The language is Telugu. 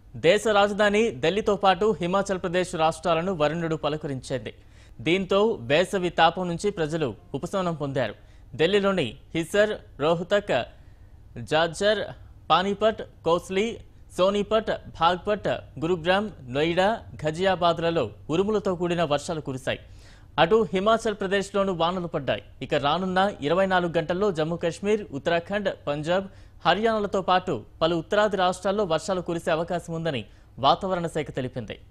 దేశ రాజధాని ఢిల్లీతో పాటు హిమాచల్ ప్రదేశ్ రాష్ట్రాలను వరుణుడు పలుకరించింది దీంతో వేసవి తాపం నుంచి ప్రజలు ఉపశమనం పొందారు ఢిల్లీలోని హిసర్ రోహ్తక్ జార్జర్ పానీపట్ కోస్లీ సోనీపట్ భాగ్పట్ గురుగ్రామ్ నోయిడా ఘజియాబాద్లలో ఉరుములతో కూడిన వర్షాలు కురిశాయి అటు హిమాచల్ ప్రదేశ్లోనూ వానలు పడ్డాయి ఇక రానున్న ఇరవై నాలుగు గంటల్లో జమ్మూ కాశ్మీర్ ఉత్తరాఖండ్ పంజాబ్ హర్యానాలతో పాటు పలు ఉత్తరాది రాష్ట్రాల్లో వర్షాలు కురిసే అవకాశం ఉందని వాతావరణ శాఖ తెలిపింది